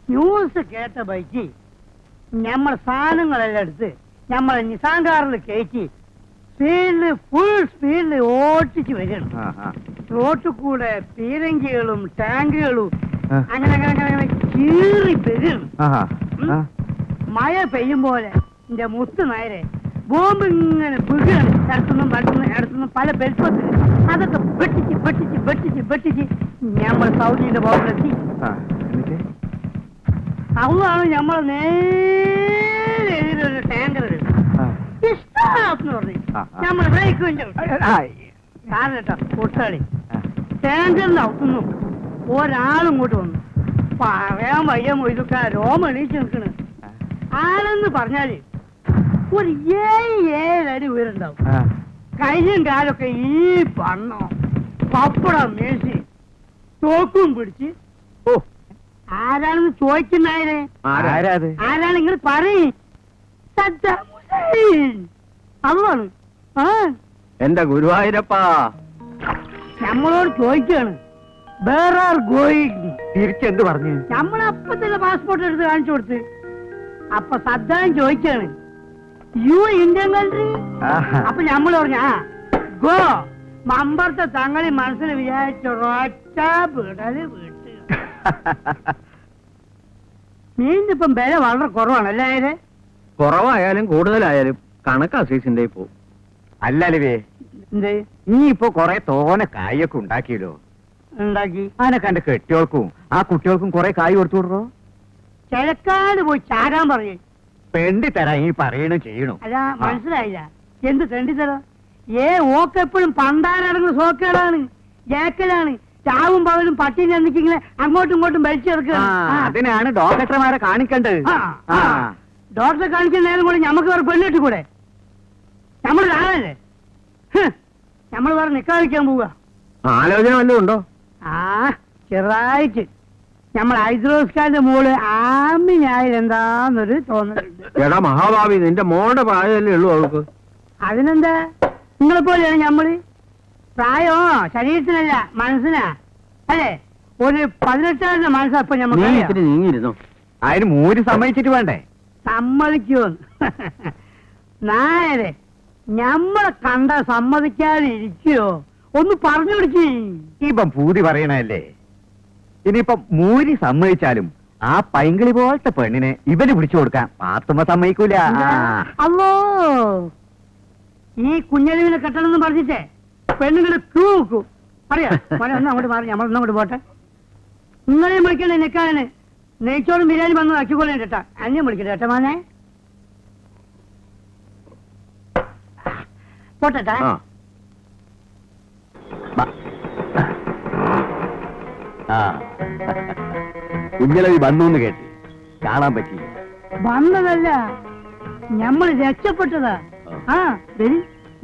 News കേട്ട bike നമ്മൾ സാധനങ്ങളെല്ലാം എടുത്ത് നമ്മളെ നിസാൻ കാറിൽ കയറ്റി സ്പീഡിൽ ഫുൾ സ്പീഡിൽ ഓട്ടിച്ച് വരികയാണ് ആ, ആ. റോട്ടിൽ കൂടെ പീരങ്കികളും ടാങ്കുകളും ആ. അങ്ങനെ അങ്ങനെ അങ്ങനെ അങ്ങനെ കീറി വരികയാണ് ആഹാ. ആ. മഴ പെയ്യും പോലെ എന്റെ മുത്ത് നേരെ ബോംബ് ഇങ്ങനെ വീഴുകയാണ് ഇടത്തുനിന്നും വലത്തുനിന്നും ഇടത്തുനിന്നും പല ബെൽപ്പത്തിൽ അതൊക്കെ വെട്ടിച്ച് വെട്ടിച്ച് വെട്ടിച്ച് വെട്ടിച്ച് നമ്മൾ സൗദിയുടെ ബോംബിലെത്തി ആ, എന്നിട്ട്? അതാണ് നമ്മൾ നേരെ എതിരൊരു ടാങ്കർ ആ. ഇഷ്ടം പറഞ്ഞു ആ, ആ. നമ്മൾ ബ്രേക്ക് ആ, കാരണം കേട്ടോ കൂട്ടാളി ആ. ടാങ്കറിന്റെ അവിടുന്ന് ഒരാളും ഇങ്ങോട്ട് വന്നു പറയാൻ വയ്യ മൊയ്തുക്ക രോമ എണീച്ച് നിൽക്കണ് ആളെന്ന് പറഞ്ഞാല് ഒരു ഏഴ് ഏഴടി ഉയരുണ്ടാവും ആ. കയ്യും കാലൊക്കെ ഈ പണ്ണോ പപ്പടം മേശി തോക്കും പിടിച്ച് ഓ ആരാണെന്ന് ചോദിക്കുന്നായരെ ആരാ അത് ആരാണ് നിങ്ങൾ പറയും സദ്ദാം ഹുസൈൻ അതാണ് ആ എന്റെ ഗുരുവായൂരപ്പാ നമ്മളോട് ചോദിക്കാണ് വേറെ ആർ ഗോയിങ് തിരിച്ചെന്ത് പറഞ്ഞു നമ്മൾ അപ്പൊ തന്നെ പാസ്പോർട്ട് എടുത്ത് കാണിച്ചു കൊടുത്ത് അപ്പൊ സദ്ദാൻ ചോദിക്കാണ് യു ഇന്ത്യൻ കൺട്രി ആഹാ. അപ്പൊ നമ്മൾ പറഞ്ഞു ആ ഗോ മമ്പർത്തെ തങ്ങളി മനസ്സിൽ വിചാരിച്ച ഒറ്റ വിടല് വിട്ട് മീനിന്റെ ഇപ്പം വില വളരെ കുറവാണ് അല്ലേ കുറവായാലും കൂടുതലായാലും കണക്കാ സീസിന്റെ പോവും അല്ലല്ലേ എന്ത് നീ ഇപ്പൊ കൊറേ തോനെ കായൊക്കെ ഉണ്ടാക്കിയല്ലോ ഉണ്ടാക്കി അതിനെ കണ്ട് കെട്ടിയോൾക്കും ആ കുട്ടികൾക്കും കൊറേ കായ് കൊടുത്തു വിടറോ ചിലക്കാട് പോയി ചാരാൻ പറയും പെണ്ടി തരാ ഈ പറയണ ചെയ്യണു അല്ല മനസ്സിലായില്ല എന്ത് തെണ്ടിത്തരം ഏ ഓക്കെപ്പോഴും പണ്ടാരടങ്ങുന്ന സോക്കേടാണ് ജേക്കലാണ് ചാവും പകലും പട്ടിയും ചെന്നിക്കിങ്ങനെ അങ്ങോട്ടും ഇങ്ങോട്ടും വലിച്ചെടുക്കുക അതിനാണ് ഡോക്ടർമാരെ കാണിക്കേണ്ടത് ആ. ഡോക്ടറെ കാണിക്കുന്ന നേരം കൂടെ ഞമ്മക്ക് വേറെ പെണ്ണിട്ട് കൂടെ നമ്മൾ ആളല്ലേ നമ്മൾ വേറെ നിക്കാതിരിക്കാൻ പോവുക ആലോചന വല്ലതും ഉണ്ടോ ആ ചെറുതായിട്ട് നമ്മൾ ഹൈദ്രോസ്കാന്റെ മോള് ആമിനായാലും എന്താന്നൊരു തോന്നലുണ്ട് എടാ മഹാഭാവി നിന്റെ മോളുടെ പ്രായമല്ലേ ഉള്ളൂ അവൾക്ക് അതിനെന്താ നിങ്ങളെ പോലെയാണ് ഞമ്മള് പ്രായോ ശരീരത്തിനല്ല മനസ്സിനാ അല്ലേ ഒരു പതിനെട്ടാറിന്റെ മനസ്സപ്പൊ നീ ഞമ്മക്ക് ഇത്തിരി നീങ്ങിയിരുന്നോ അതിന് മൂര് സമ്മതിച്ചിട്ട് വേണ്ടേ സമ്മതിക്കോ നായരെ ഞമ്മളെ കണ്ട സമ്മതിക്കാതെ ഇരിക്കോ ഒന്ന് പറഞ്ഞു പിടിച്ചേ ഇപ്പം പൂതി പറയണല്ലേ ഇനിയിപ്പൊ മൂരി സമ്മതിച്ചാലും ആ പൈങ്കിളി പോലത്തെ പെണ്ണിനെ ഇവന് പിടിച്ചു കൊടുക്കാൻ പാത്തുമ്മ സമ്മതിക്കൂല ആ. അല്ലോ ഈ കുഞ്ഞലിവിനെ കെട്ടണമെന്ന് പറഞ്ഞിട്ടേ പെണ്ണുങ്ങള് ക്യൂ വെക്കൂ അറിയാ മോനെ ഒന്ന് അങ്ങോട്ട് മാറി നമ്മൾ ഒന്നങ്ങോട്ട് പോട്ടെ നിങ്ങളെയും വിളിക്കണേ നിക്കാനെ നെയ്ച്ചോറും ബിരിയാണി വന്ന് ആക്കിക്കൊള്ളേ കേട്ടാ അന്യം വിളിക്കട്ടെ കേട്ടോ മോനെ പോട്ടെ ആ ആ. കുഞ്ഞലവി വന്നു എന്ന് കേട്ട് കാണാൻ പറ്റിയില്ല വന്നതല്ല ഞമ്മൾ രക്ഷപ്പെട്ടതാ ആ വരി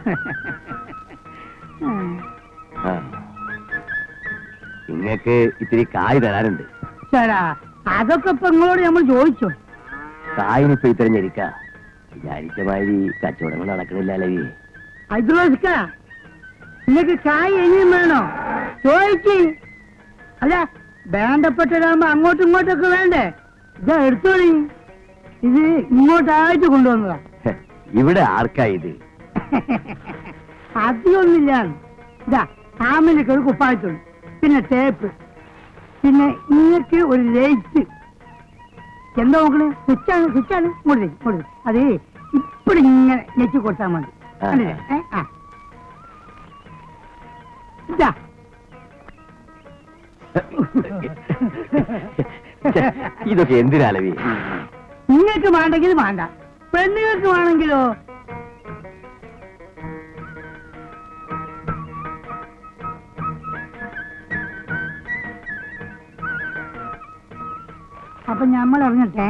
നിങ്ങക്ക് ഇത്തിരി കായ് തരാനുണ്ട് ചേടാ അതൊക്കെ ഇപ്പൊ നിങ്ങളോട് നമ്മൾ ചോദിച്ചോ കായിനിപ്പോ ഇത്രയും ഞെരിക്ക വിചാരിച്ച മാതിരി കച്ചവടങ്ങൾ നടക്കണില്ല അലവി ഹൈദ്രോസ്ക നിങ്ങക്ക് കായ് ഇനിയും വേണോ ചോദിക്ക് അല്ല വേണ്ടപ്പെട്ടതാകുമ്പോ അങ്ങോട്ടും ഇങ്ങോട്ടൊക്കെ വേണ്ടേ ഇതാ എടുത്തോളി ഇത് ഇങ്ങോട്ടായിട്ട് കൊണ്ടുവന്നതാ ഇവിടെ ആർക്കാ ഇത് അധികമൊന്നുമില്ല ഇതാ ആമിനൊക്കെ ഒരു കുപ്പായത്തുള്ളൂ പിന്നെ ടേപ്പ് പിന്നെ ഇങ്ങക്ക് ഒരു ലൈറ്റ് എന്താ നോക്കണേ സ്വിച്ചാണ് സ്വിച്ചാണ് ഇങ്ങോട്ട് തരും, ഇങ്ങോട്ട് തരും. അത് ഇപ്പഴും ഇങ്ങനെ ഞെക്കി കൊടുത്താൽ മതി ആ. കണ്ടില്ലേ? ഏ? ആ. ഇതാ ഇതൊക്കെ എന്തിനാ അലവി നിങ്ങൾക്ക് വേണ്ടെങ്കിൽ വേണ്ട പെണ്ണുങ്ങൾക്ക് വേണമെങ്കിലോ അപ്പൊ നമ്മൾ അറിഞ്ഞട്ടെ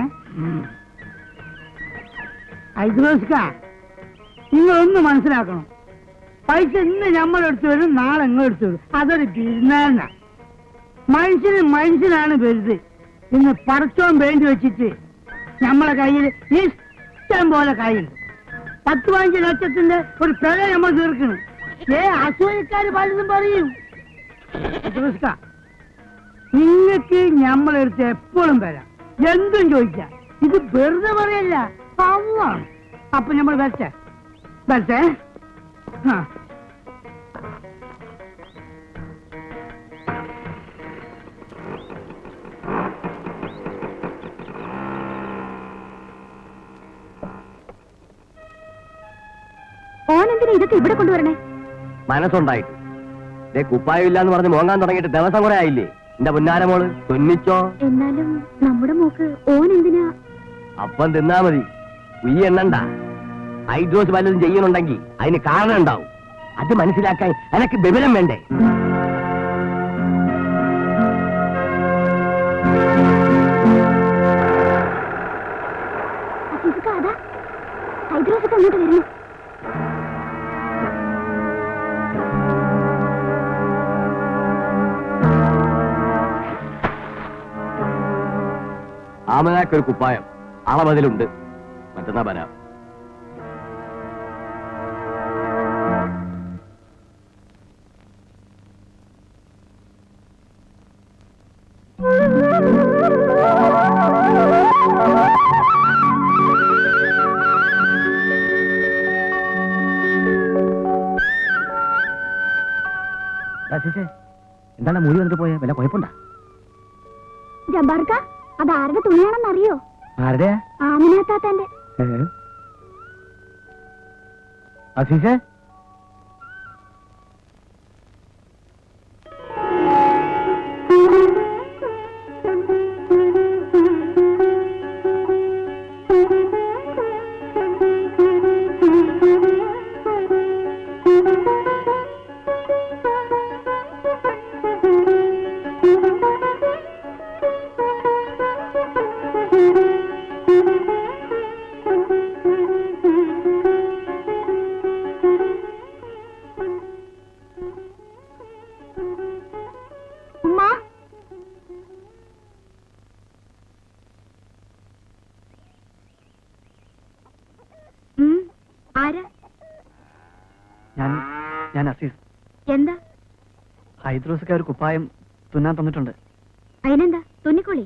ഐദ്രോസ്ക നിങ്ങളൊന്ന് മനസ്സിലാക്കണം പൈസ ഇന്ന് നമ്മൾ എടുത്തു വരും നാളെ നിങ്ങൾ എടുത്തു വരും അതൊരു ബിരുന്നാന മനുഷ്യന് മനുഷ്യനാണ് വലുത് ഇന്ന് പടച്ചോൻ വേണ്ടി വെച്ചിട്ട് നമ്മളെ കയ്യിൽ ഇഷ്ടം പോലെ കയ്യുണ്ട് പത്ത് പതിനഞ്ച് ലക്ഷത്തിന്റെ ഒരു പിഴ നമ്മൾ തീർക്കണം ഏ അസൂയക്കാര് പലതും പറയും ഐദ്രോസ്ക നിങ്ങൾക്ക് നമ്മളെടുത്ത് എപ്പോഴും വരാം എന്തും ചോദിക്കാം ഇത് വെറുതെ പറയല്ല പവാണ് അപ്പൊ നമ്മൾ വരട്ടെ വരട്ടെ ആ ഓനെന്തിനാ ഇതൊക്കെ ഇവിടെ കൊണ്ടുവരണേ മനസ്സുണ്ടായിട്ട് ദേ കുപ്പായം ഇല്ലാന്ന് പറഞ്ഞ് മോങ്ങാൻ തുടങ്ങിയിട്ട് ദിവസം കുറെ ആയില്ലേ എന്റെ പുന്നാര മോള് തുന്നിച്ചോ എന്നാലും നമ്മുടെ മോക്ക് ഓൻ എന്തിനാ അപ്പം തിന്നാ മതി ഉയ്യ എണ്ണണ്ട ഹൈഡ്രോസ് വല്ലതും ചെയ്യുന്നുണ്ടെങ്കിൽ അതിന് കാരണം ഉണ്ടാവും അത് മനസ്സിലാക്കാൻ എനക്ക് വിവരം വേണ്ടേ അസീസക്ക അതാ ഹൈദ്രോസൊക്കെ അങ്ങോട്ട് വരുന്നു ആമനാക്കൊരു കുപ്പായം അളവതിലുണ്ട് മറ്റന്നാ വരാം എന്താണ് മൂലി വന്നിട്ട് പോയ വല്ല കുഴപ്പമുണ്ടാ ജബ്ബാർക്ക അത് ആരുടെ തുണിയാണെന്ന് അറിയോ ആരുടെയാ ആമിനാത്താത്തന്റെ അസീസേ ഉമ്മ ഉം, ആരാ ഞാൻ ഞാൻ അസീസ് എന്താ ഹൈദ്രോസൊക്കെ ഒരു കുപ്പായം തുന്നാൻ തന്നിട്ടുണ്ട് അതിനെന്താ തുന്നിക്കോളി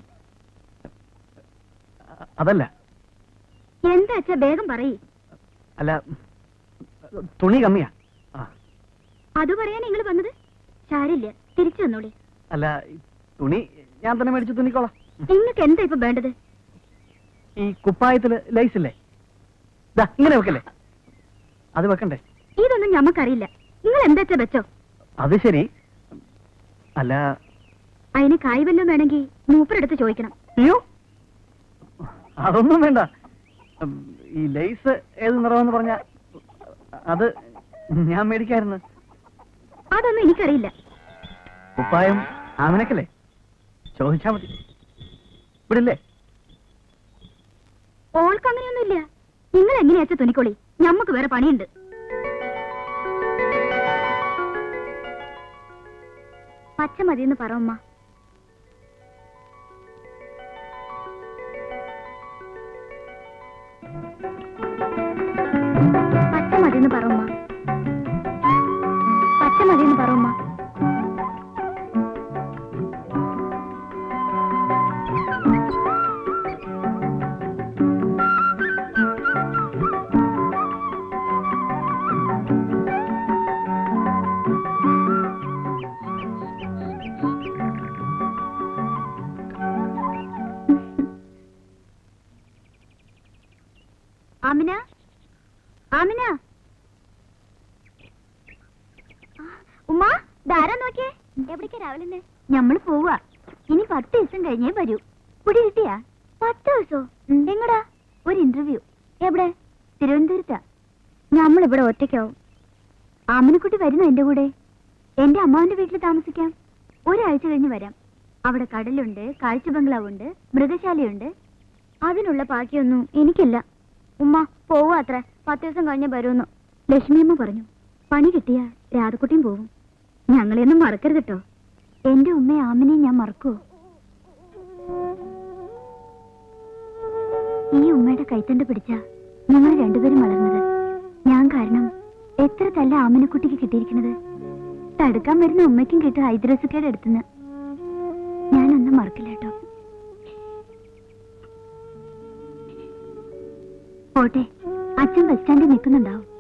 അ- അതല്ല എന്താ അച്ഛാ വേഗം പറയ് അല്ല തുണി കമ്മിയാ ആ അത് പറയാൻ നിങ്ങൾ വന്നത് സാരില്ല തിരിച്ചു വന്നോളി അല്ല ഈ തുണി ഞാൻ തന്നെ മേടിച്ച് തുന്നിക്കോളാം നിങ്ങൾക്ക് എന്താ ഇപ്പൊ വേണ്ടത് ഈ കുപ്പായത്തില് ലൈസ് ഇല്ലേ ദാ ഇങ്ങനെ വെക്കല്ലേ അത് വെക്കണ്ടേ ഇതൊന്നും ഞമ്മക്കറിയില്ല നിങ്ങൾ എന്താ വെച്ചാ വെച്ചോ അത് ശരി അല്ല അതിന് കായ് വല്ലതും വേണമെങ്കിൽ മൂപ്പരെടുത്ത് ചോദിക്കണം അയ്യോ അതൊന്നും വേണ്ട ഉം, ഈ ലൈസ് ഏത് നിറമെന്ന് പറഞ്ഞ അത് ഞാൻ മേടിക്കായിരുന്നു അതൊന്നും എനിക്കറിയില്ല കുപ്പായം ആമനക്കല്ലേ ചോദിച്ചാ മതി ഇവിടില്ലേ ഓൾക്ക് അങ്ങനെയൊന്നുമില്ല നിങ്ങൾ എങ്ങനെയാച്ച തുണിക്കോളി ഞമ്മക്ക് വേറെ പണിയുണ്ട് പച്ച മതിയെന്ന് പറ ഉമ്മ പച്ച മതിയെന്ന് പറ ഉമ്മ പച്ച മതിയെന്ന് പറ ഉമ്മ ആമിന ആമിന ആ, ഉമ്മ ധാരാ നോക്കിയേ എവിടേക്കാ രാവിലെ ഞമ്മള് പോവാ ഇനി പത്ത് ദിവസം കഴിഞ്ഞേ വരൂ കുടി കിട്ടിയാ പത്ത് ദിവസോ എങ്ങടാ ഒരു ഇന്റർവ്യൂ എവിടെ തിരുവനന്തപുരത്താ ഞമ്മളിവിടെ ഒറ്റയ്ക്കാവും ആമിനക്കുട്ടി വരുന്നു എന്റെ കൂടെ എന്റെ അമ്മാവിന്റെ വീട്ടിൽ താമസിക്കാം ഒരാഴ്ച കഴിഞ്ഞ് വരാം അവിടെ കടലുണ്ട് കാഴ്ച ബംഗ്ലാവുണ്ട് മൃഗശാലയുണ്ട് അതിനുള്ള ബാക്കിയൊന്നും എനിക്കില്ല ഉമ്മ പോവാ അത്ര പത്ത് ദിവസം കഴിഞ്ഞ് വരുമെന്ന് ലക്ഷ്മിയമ്മ പറഞ്ഞു പണി കിട്ടിയ രാധക്കുട്ടിയും പോവും ഞങ്ങളെയൊന്നും മറക്കരുത് കേട്ടോ എന്റെ ഉമ്മയെ ആമിനെ ഞാൻ മറക്കുവോ ഈ ഉമ്മയുടെ കൈത്തണ്ട് പിടിച്ച ഞങ്ങൾ രണ്ടുപേരും വളർന്നത് ഞാൻ കാരണം എത്ര തല്ല ആമിനക്കുട്ടിക്ക് കിട്ടിയിരിക്കുന്നത് തടുക്കാൻ വരുന്ന ഉമ്മയ്ക്കും കിട്ടും ഹൈദ്രസുക്കയുടെ അടുത്തുനിന്ന് ഞാനൊന്നും മറക്കില്ല കേട്ടോ പോട്ടെ അച്ഛൻ ബസ് സ്റ്റാൻഡിൽ നിൽക്കുന്നുണ്ടാവും